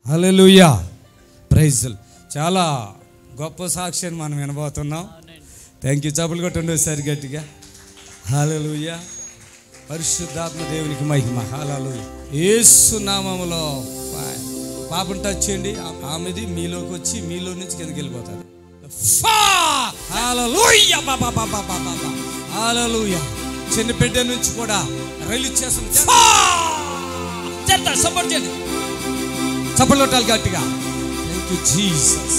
హల్లెలూయా praise చాలా గొప్ప సాక్ష్యాన్ని మనం వినబోతున్నాం థ్యాంక్ యూ చప్పులు కొట్టండి ఒకసారి గట్టిగా హల్లెలూయా పరిశుద్ధాత్మ దేవునికి మహిమ హల్లెలూయా యేసు నామములో పా- పాపను టచ్ చేయండి ఆ- ఆమెది మీలోకి వచ్చి మీలో నుంచి కిందకి వెళ్ళిపోతారు ఫా! హల్లెలూయా బా బా బా బా బా బా బా. హల్లెలూయా చిన్న బిడ్డ నుంచి కూడా రిలీజ్ చేస్తుంది ఫా! చేద్దాం సపోర్ట్ చేయండి చప్పట్లు కొట్టాలి గట్టిగా thank you Jesus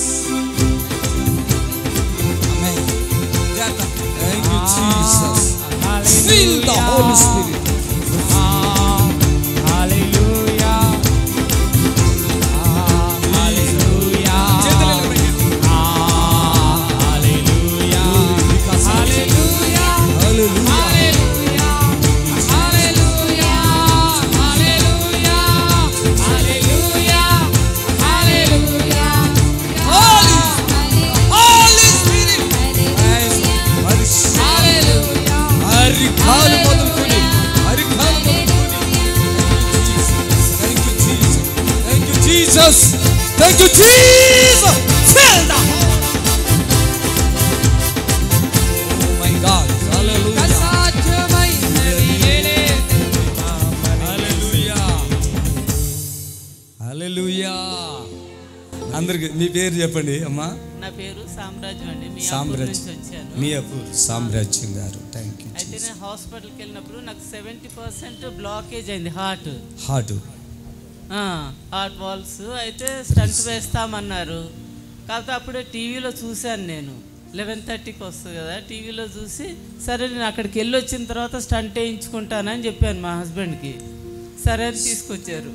thank you Jesus feel the holy spirit చేతులు నిలబెట్టండి. హల్లెలూయా హోలీ హోలీ స్పిరిట్ అరికాలు మొదలుకొని అరికాలు మొదలుకొని thank you Jesus thank you Jesus thank you Jesus feel the oh my god hallelujah hallelujah hallelujah అందరికి మీ పేరు చెప్పండి అమ్మా నా పేరు సామ్రాజ్యం అండి మీ సామ్రాజ్యం. నుంచి వచ్చాను మీ అపూర్ సామ్రాజ్యం గారు థ్యాంక్ యూ అయితే నేను హాస్పిటల్కి వెళ్ళినప్పుడు నాకు సెవెంటీ పర్సెంట్ బ్లాకేజ్ అయింది హార్ట్ హార్ట్ హార్ట్ వాల్స్ అయితే స్టంట్ వేస్తామన్నారు కాకపోతే అప్పుడే టీవీలో చూశాను నేను లెవెన్ థర్టీకి వస్తుంది కదా టీవీలో చూసి సరే నేను అక్కడికి వెళ్ళి వచ్చిన తర్వాత స్టంట్ వేయించుకుంటానని చెప్పాను మా హస్బెండ్కి సరే అని తీసుకొచ్చారు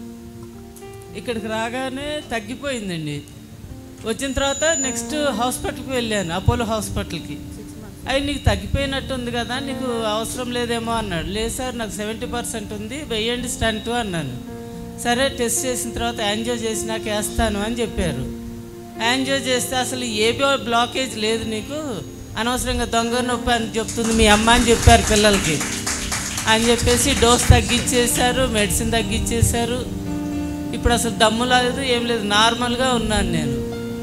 ఇక్కడికి రాగానే తగ్గిపోయిందండి వచ్చిన తర్వాత నెక్స్ట్ హాస్పిటల్కి వెళ్ళాను అపోలో హాస్పిటల్కి అవి నీకు తగ్గిపోయినట్టు ఉంది కదా నీకు అవసరం లేదేమో అన్నాడు లేదు సార్ నాకు సెవెంటీ పర్సెంట్ ఉంది వెయ్యండి స్టంట్ అన్నాను సరే టెస్ట్ చేసిన తర్వాత యాంజియో చేసి నాకు వేస్తాను అని చెప్పారు యాంజియో చేస్తే అసలు ఏ బ్లాకేజ్ లేదు నీకు అనవసరంగా దొంగ నొప్పి అని చెప్తుంది మీ అమ్మ అని చెప్పారు పిల్లలకి అని చెప్పేసి డోస్ తగ్గించేశారు మెడిసిన్ తగ్గించేశారు ఇప్పుడు అసలు దమ్ము లేదు ఏం లేదు నార్మల్గా ఉన్నాను నేను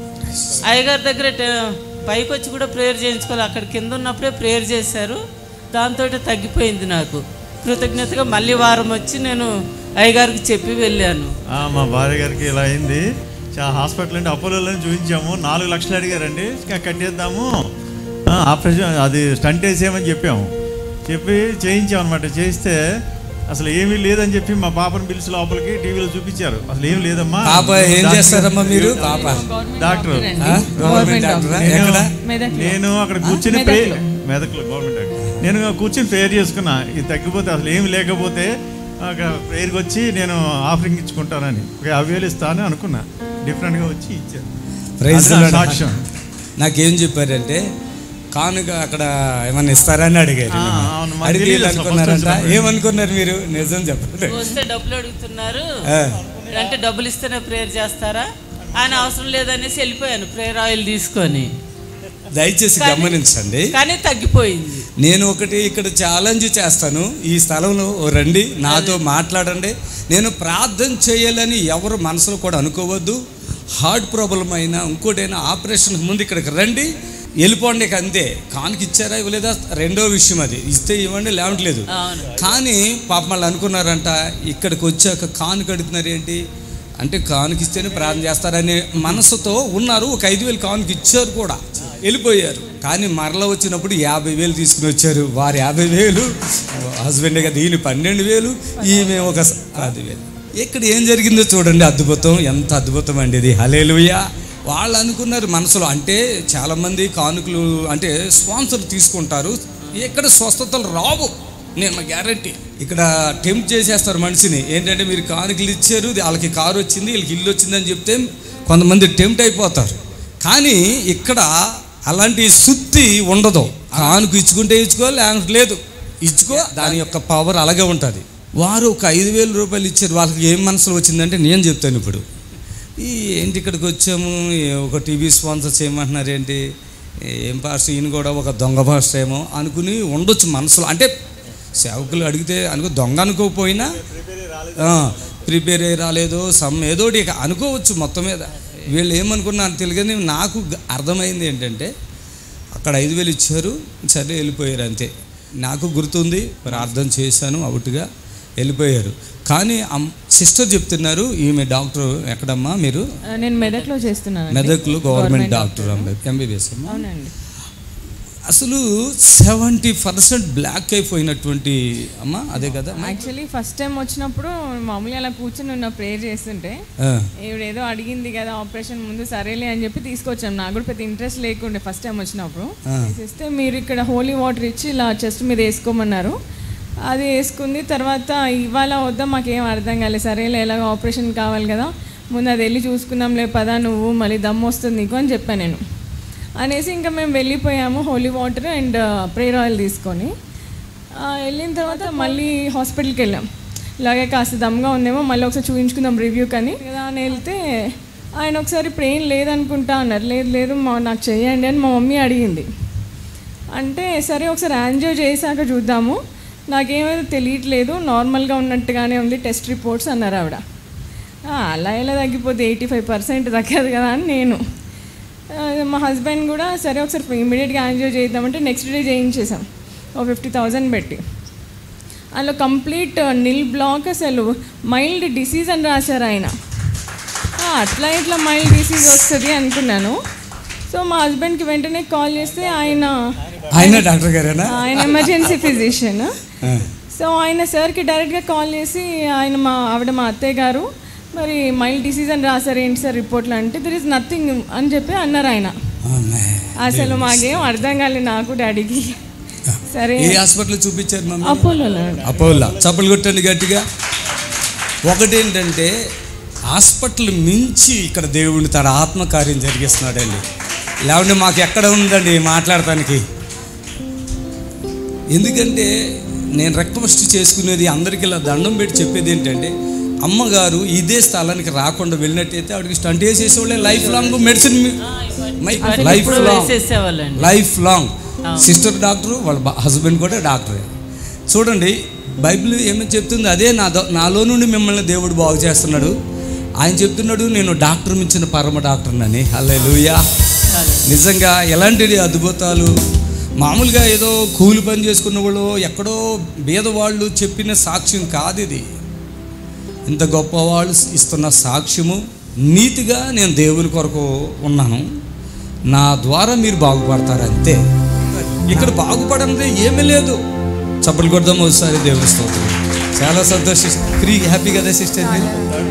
అయ్యగారి దగ్గర టే- పైకి వచ్చి కూడా ప్రేయర్ చేయించుకోవాలి అక్కడ కింద ఉన్నప్పుడే ప్రేయర్ చేశారు దాంతో తగ్గిపోయింది నాకు కృతజ్ఞతగా మళ్ళీ వారం వచ్చి నేను అయ్యగారికి చెప్పి వెళ్ళాను ఆ, మా భార్య గారికి ఇలా అయింది చా హాస్పిటల్ నుండి అపోలోలో చూపించాము నాలుగు లక్షలు అడిగారండి ఇంకా కట్టేద్దాము ఆ, ఆపరేషన్ అది స్టంట్ వేసేయమని చెప్పాము చెప్పి చేయించాం అనమాట చేయిస్తే అసలు ఏమీ లేదని చెప్పి మా పాపను పిలిచి లోపలికి టీవీలో చూపించారు అసలు ఏం లేదమ్మా పాప ఏం చేస్తారమ్మా మీరు పాప డాక్టర్ ఆ? గవర్నమెంట్ డాక్టరా ఎక్కడ నేను నేను అక్కడ కూర్చుని ప్రే మెదక్లో గవర్నమెంట్ డాక్టర్ నేను కూర్చుని ప్రేయర్ చేసుకున్నా ఇది తగ్గిపోతే అసలు ఏమి లేకపోతే అక్కడ ప్రేయర్కి వచ్చి నేను ఆఫరింగ్ ఇచ్చుకుంటానని ఒక యాభై వేలు ఇస్తాను అనుకున్నా డిఫరెంట్గా వచ్చి ఇచ్చాను ప్రైజ్ అది నా లార్డ్. సాక్ష్యం నాకేం చెప్పారంటే కానుక అక్కడ ఏమన్నా ఇస్తారని అడిగారు ఆ, అవును, మాకు అడిగి తెలీదు వీళ్ళు అసలు అనుకున్నారంట first వచ్చినప్పుడు. ఏమనుకున్నారు మీరు నిజం చెప్పండి వస్తే డబ్బులు అడుగుతున్నారు ఆ. అంటే డబ్బులు ఇస్తేనే ప్రేయర్ చేస్తారా ఆయన అవసరం లేదనేసి వెళ్ళిపోయాను ప్రేయర్ ఆయిల్ తీసుకొని దయచేసి కానీ- గమనించండి కానీ తగ్గిపోయింది నేను ఒకటి ఇక్కడ ఛాలెంజ్ చేస్తాను ఈ స్థలంలో ఓ రండి నాతో మాట్లాడండి నేను ప్రార్థన చేయాలని ఎవరు మనసులో కూడా అనుకోవద్దు హార్ట్ ప్రాబ్లం అయినా ఇంకోటైనా ఆపరేషన్కి ముందు ఇక్కడికి రండి వెళ్ళిపోండి ఇక అంతే కానుక ఇచ్చారా ఇవ్వలేదా రెండో విషయం అది ఇస్తే ఇవ్వండి లేవట్లేదు అవును కానీ పాప మళ్ళీ అనుకున్నారంట ఇక్కడికి వచ్చాక కానుక అడుగుతున్నారు ఏంటి అంటే కానుక ఇస్తేనే ప్రార్థన చేస్తారనే మనసుతో ఉన్నారు ఒక ఐదు వేలు కానుక ఇచ్చారు కూడా వెళ్ళిపోయారు కానీ మరల వచ్చినప్పుడు యాభై వేలు తీసుకుని వచ్చారు వారు యాభై వేలు హస్బెండ్ కదా ఈయన పన్నెండు వేలు ఈమె ఒక స- పది వేలు ఇక్కడ ఏం జరిగిందో చూడండి అద్భుతం ఎంత అద్భుతం అండి ఇది హలేలుయా వాళ్ళు అనుకున్నారు మనసులో అంటే చాలామంది కానుకలు అంటే స్పాన్సర్ తీసుకుంటారు ఇక్కడ స్వస్థతలు రావు నేను గ్యారంటీ ఇక్కడ టెంప్ట్ చేసేస్తారు మనిషిని ఏంటంటే మీరు కానుకలు ఇచ్చారు వాళ్ళకి కారు వచ్చింది వీళ్ళకి ఇల్లు వచ్చిందని చెప్తే కొంతమంది టెంప్ట్ అయిపోతారు కానీ ఇక్కడ అలాంటి సుత్తి ఉండదు కానుక ఇచ్చుకుంటే ఇచ్చుకో లేకపోతే లేదు ఇచ్చుకో దాని యొక్క పవర్ అలాగే ఉంటుంది వారు ఒక ఐదు వేల రూపాయలు ఇచ్చారు వాళ్ళకి ఏం మనసులో వచ్చిందంటే నేను చెప్తాను ఇప్పుడు ఈ ఏంటి ఇక్కడికి వచ్చాము ఏ- ఒక టీవీ స్పాన్సర్ చేయమంటున్నారు ఏంటి ఏం పాస్టర్ ఈయన కూడా ఒక దొంగ పాస్టర్ ఏమో అనుకుని ఉండొచ్చు మనసులో అంటే సేవకులు అడిగితే అనుకో దొంగ అనుకోకపోయినా ప్రిపేర్ అయ్యి రాలేదు సమ్ ఏదో ఒకటి ఇక అనుకోవచ్చు మొత్తం మీద వీళ్ళు ఏమనుకున్నారు తెలియదు కానీ నాకు గ- అర్థమైంది ఏంటంటే అక్కడ ఐదు వేలు ఇచ్చారు సరే వెళ్ళిపోయారు అంతే నాకు గుర్తుంది ప్రార్థన చేశాను అవుట్గా వెళ్ళిపోయారు కానీ సిస్టర్ చెప్తున్నారు ఈమె డాక్టర్ ఎక్కడమ్మా మీరు ఆ, నేను మెదక్లో చేస్తున్నాను మెదక్లో గవర్నమెంట్ డాక్టర్ ఎంబీబీఎస్ అమ్మా అవునండి అసలు సెవెంటీ పర్సెంట్ బ్లాక్ అయిపోయినటువంటి అమ్మ అదే కదా అమ్మా? యాక్చువల్లీ ఫస్ట్ టైం వచ్చినప్పుడు మామూలుగా అలా కూర్చొని ఉన్న ప్రేయర్ చేస్తుంటే ఆ, ఈవిడ ఏదో అడిగింది కదా ఆపరేషన్ ముందు సరేలే అని చెప్పి తీసుకొచ్చాం నాకు కూడా పెద్ద ఇంట్రెస్ట్ లేకుండే ఫస్ట్ టైం వచ్చినప్పుడు ఆ. చేస్తే మీరు ఇక్కడ హోలీ వాటర్ ఇచ్చి ఇలా చెస్ట్ మీద వేసుకోమన్నారు అది వేసుకుంది తర్వాత ఇవాళ వద్దా మాకేం అర్థం కాలేదు సరేలే ఎలాగో ఆపరేషన్ కావాలి కదా ముందు అది వెళ్ళి చూసుకుందాంలే పదా నువ్వు మళ్ళీ దమ్ము వస్తుంది నీకు అని చెప్పాను నేను అనేసి ఇంకా మేము వెళ్ళిపోయాము holy water and prayer oil తీసుకొని ఆ, వెళ్ళిన తర్వాత మళ్ళీ హాస్పిటల్కి వెళ్ళాం ఇలాగే కాస్త దమ్గా ఉందేమో మళ్ళీ ఒకసారి చూపించుకుందాం రివ్యూ కానీ కదా అని వెళ్తే ఆయన ఒకసారి ఇప్పుడు ఏం లేదనుకుంటా అన్నారు లేదు లేదు మా నాకు చెయ్యండి అని మా మమ్మీ అడిగింది అంటే సరే ఒకసారి యాంజియో చేశాక చూద్దాము నాకేమైతే తెలియట్లేదు నార్మల్గా ఉన్నట్టుగానే ఉంది టెస్ట్ రిపోర్ట్స్ అన్నారు ఆవిడ "ఆ, అలా ఎలా తగ్గిపోతే ఎయిటీ ఫైవ్ పర్సెంట్ తగ్గదు కదా అని నేను ఆ, మా హస్బెండ్ కూడా సరే ఒకసారి ఇమీడియట్గా యాంజియో చేద్దామంటే నెక్స్ట్ డే చేయించేసాం ఓ ఫిఫ్టీ థౌజండ్ పెట్టి అందులో కంప్లీట్ నిల్ బ్లాక్ అసలు మైల్డ్ డిసీజ్ అని రాశారు ఆయన ఆ, అట్లా ఇట్లా మైల్డ్ డిసీజ్ వస్తుంది అనుకున్నాను సో మా హస్బెండ్కి వెంటనే కాల్ చేస్తే ఆయన ఆయన డాక్టర్ గారేనా ఆయన ఎమర్జెన్సీ ఫిజిషియన్ ఆ, సో ఆయన సార్కి డైరెక్ట్గా కాల్ చేసి ఆయన మా ఆవిడ మా అత్తయ్య గారు మరి మైల్డ్ డిసీజ్ అని రాశారు ఏంటి సార్ రిపోర్ట్లో అంటే దర్ ఇస్ నథింగ్ అని చెప్పి అన్నారు ఆయన ఆమె. అసలు మాకేం అర్థం కాలేదు నాకు డాడీకి సరే ఏ హాస్పిటల్ చూపించారు మమ్మీ అపోలోలో అపోలా చప్పలు కొట్టండి గట్టిగా ఒకటేంటంటే హాస్పిటల్ మించి ఇక్కడ దేవుడిని తన ఆత్మకార్యం జరిగిస్తున్నాడండి లేకుంటే మాకు ఎక్కడ ఉందండి మాట్లాడటానికి ఎందుకంటే నేను రిక్వెస్ట్ చేసుకునేది అందరికీ ఇలా దండం పెట్టి చెప్పేది ఏంటంటే అమ్మగారు ఇదే స్థలానికి రాకుండా వెళ్ళినట్టయితే ఆవిడకి స్టంట్ వేసేసేవాళ్ళే లైఫ్ లాంగ్ మెడిసిన్ లైఫ్ ఇప్పుడు లాంగ్ వేసేసేవాళ్ళండి లైఫ్ లాంగ్ సిస్టర్ డాక్టర్ వాళ్ళ హస్బెండ్ కూడా డాక్టరే చూడండి బైబిల్ ఏమని చెప్తుంది అదే నా దో- నాలో నుండి మిమ్మల్ని దేవుడు బాగు చేస్తున్నాడు ఆయన చెప్తున్నాడు నేను డాక్టర్ మించిన పరమ డాక్టర్నని హల్లే నిజంగా ఎలాంటిది అద్భుతాలు మామూలుగా ఏదో కూలి పని చేసుకున్న వాళ్ళు ఎక్కడో బీదవాళ్ళు చెప్పిన సాక్ష్యం కాదు ఇది ఇంత గొప్పవాళ్ళు ఇస్తున్న సాక్ష్యము నీతిగా నేను దేవుని కొరకు ఉన్నాను నా ద్వారా మీరు బాగుపడతారు అంతే ఇక్కడ బాగుపడందే ఏమీ లేదు చప్పలు కొడదాం ఒకసారి దేవుని స్తోత్రం చాలా సంతోషిస్తాం ఫ్రీ హ్యాపీ కదా సిస్టర్ మీరు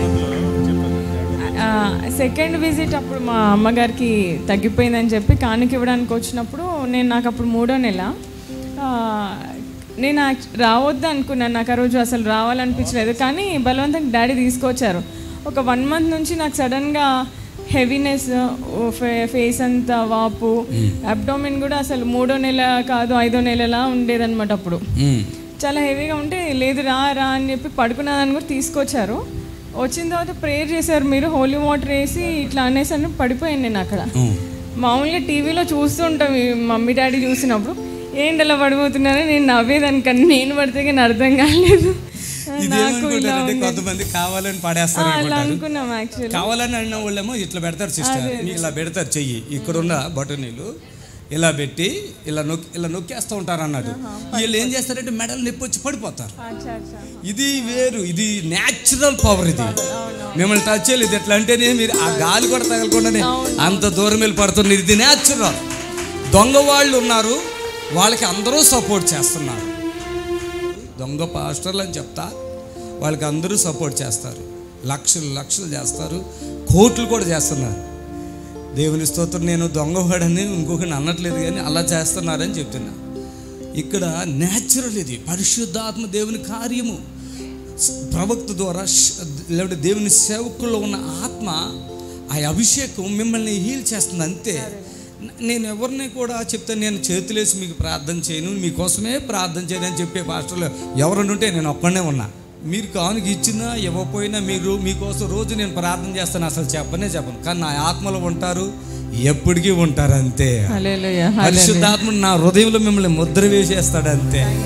సెకండ్ విజిట్ అప్పుడు మా అమ్మగారికి తగ్గిపోయిందని చెప్పి కానుక ఇవ్వడానికి వచ్చినప్పుడు నేను నాకు అప్పుడు మూడో నెల ఆ, నేను యాక్చు- రావద్దు అనుకున్నాను నాకు ఆ రోజు అసలు రావాలనిపించలేదు కానీ బలవంతంగా డాడీ తీసుకొచ్చారు ఒక వన్ మంత్ నుంచి నాకు సడన్గా హెవీనెస్ ఫేస్ అంతా వాపు అబ్డోమిన్ కూడా అసలు మూడో నెల కాదు ఐదో నెలలా ఉండేదన్నమాట అప్పుడు ఉమ్, చాలా హెవీగా ఉంటే లేదు రా రా అని చెప్పి పడుకున్నాదని కూడా తీసుకొచ్చారు వచ్చిన తర్వాత ప్రేయర్ చేశారు మీరు హోలీ వాటర్ వేసి ఇట్లా అనేసి అని పడిపోయాను నేను అక్కడ ఉమ్. మామూలుగా టీవీలో చూస్తూ ఉంటాం ఈ మమ్మీ డాడీ చూసినప్పుడు ఏంటి అలా పడిపోతున్నారో నేను నవ్వేదాన్ని కానీ నేను పడితే కానీ అర్థం కాలేదు నాకు ఇలా ఇదేమనుకుంటారంటే ఉంది. కొంతమంది కావాలని పడేస్తారు ఆ, అలా అనుకుంటారు అనుకున్నాం యాక్చువల్లీ కావాలని అన్న వాళ్ళేమో ఇట్లా పెడతారు సిస్టర్ ఇలా పెడతారు చెయ్యి ఇక్కడున్న బటనీలు ఇలా పెట్టి ఇలా నొక్కి ఇలా నొక్కేస్తూ ఉంటారు అన్నాడు వీళ్ళు ఏం చేస్తారంటే మెడలు నొప్పి వచ్చి పడిపోతారు అచ్చా అచ్చా ఇది వేరు ఇది న్యాచురల్ పవర్ ఇది మిమ్మల్ని టచ్ చేయలేదు ఎట్లా అంటేనే మీరు ఆ గాలి కూడా తగలకుండానే అంత దూరం వెళ్ళి పడుతున్నారు ఇది న్యాచురల్ దొంగ వాళ్ళు ఉన్నారు వాళ్ళకి అందరూ సపోర్ట్ చేస్తున్నారు దొంగ పాస్టర్లు అని చెప్తా వాళ్ళకి అందరూ సపోర్ట్ చేస్తారు లక్షలు లక్షలు చేస్తారు కోట్లు కూడా చేస్తున్నారు దేవుని స్తోత్రం నేను దొంగవాడని ఇంకొకరిని అనట్లేదు కానీ అలా చేస్తున్నారని చెప్తున్నా ఇక్కడ న్యాచురల్ ఇది పరిశుద్ధాత్మ దేవుని కార్యము ప్రవక్త ద్వారా శ- లేకపోతే దేవుని సేవకుల్లో ఉన్న ఆత్మ ఆ అభిషేకం మిమ్మల్ని హీల్ చేస్తుంది అంతే న- నేను ఎవరిని కూడా చెప్తాను నేను చేతులేసి మీకు ప్రార్థన చేయను మీకోసమే ప్రార్థన చేయను అని చెప్పే పాస్టర్లు ఎవరు ఉంటే నేను ఒక్కడనే ఉన్నా మీరు కానుక ఇచ్చినా ఇవ్వకపోయినా మీరు మీకోసం రోజు నేను ప్రార్థన చేస్తాను అసలు చెప్పనే చెప్పను కానీ నా ఆత్మలో ఉంటారు ఎప్పటికీ ఉంటారు అంతే హల్లెలూయా పరిశుద్ధాత్మ నా హృదయంలో మిమ్మల్ని ముద్ర వేసేస్తాడు అంతే హల్లెలూయా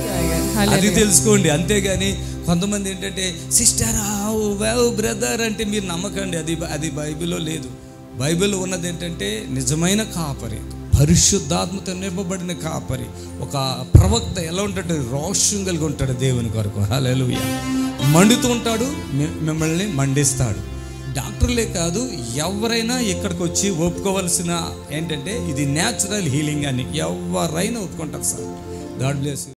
అది తెలుసుకోండి అంతేగాని కొంతమంది ఏంటంటే సిస్టర్ వావ్ బ్రదర్ అంటే మీరు నమ్మకండి అది అది బైబిల్లో లేదు బైబిల్లో ఉన్నది ఏంటంటే నిజమైన కాపరి పరిశుద్ధాత్మతో నింపబడిన కాపరి ఒక ప్రవక్త ఎలా ఉంటాడు రోషం కలిగి ఉంటాడు దేవుని కొరకు హల్లెలూయా మండుతూ ఉంటాడు మి- మిమ్మల్ని మండిస్తాడు డాక్టర్లే కాదు ఎవరైనా ఇక్కడికి వచ్చి ఒప్పుకోవాల్సిన ఏంటంటే ఇది న్యాచురల్ హీలింగ్ అని ఎవరైనా ఒప్పుకుంటారు సార్ గాడ్ బ్లెస్